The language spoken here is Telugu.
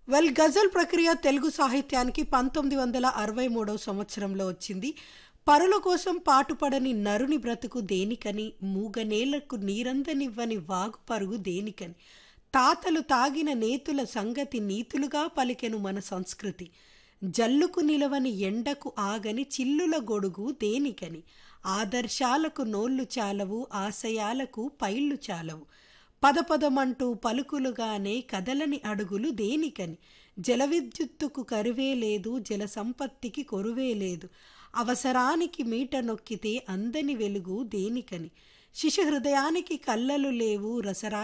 వెల్ గజల్ ప్రక్రియ తెలుగు సాహిత్యానికి పంతొమ్మిది వందల అరవై మూడవ సంవత్సరంలో వచ్చింది పరుల కోసం పాటుపడని నరుని బ్రతుకు దేనికని మూగనేలకు నీరందనివ్వని వాగు పరుగు దేనికని తాతలు తాగిన నేతుల సంగతి నీతులుగా పలికెను మన సంస్కృతి జల్లుకు నిలవని ఎండకు ఆగని చిల్లుల గొడుగు దేనికని ఆదర్శాలకు నోళ్లు చాలవు ఆశయాలకు పైళ్ళు చాలవు పదపదమంటూ పలుకులుగానే కదలని అడుగులు దేనికని జల విద్యుత్తుకు కరువే లేదు జల సంపత్తికి కొరువే లేదు అవసరానికి మీట నొక్కితే అందని వెలుగు దేనికని శిశు హృదయానికి కళ్ళలు లేవు రసరా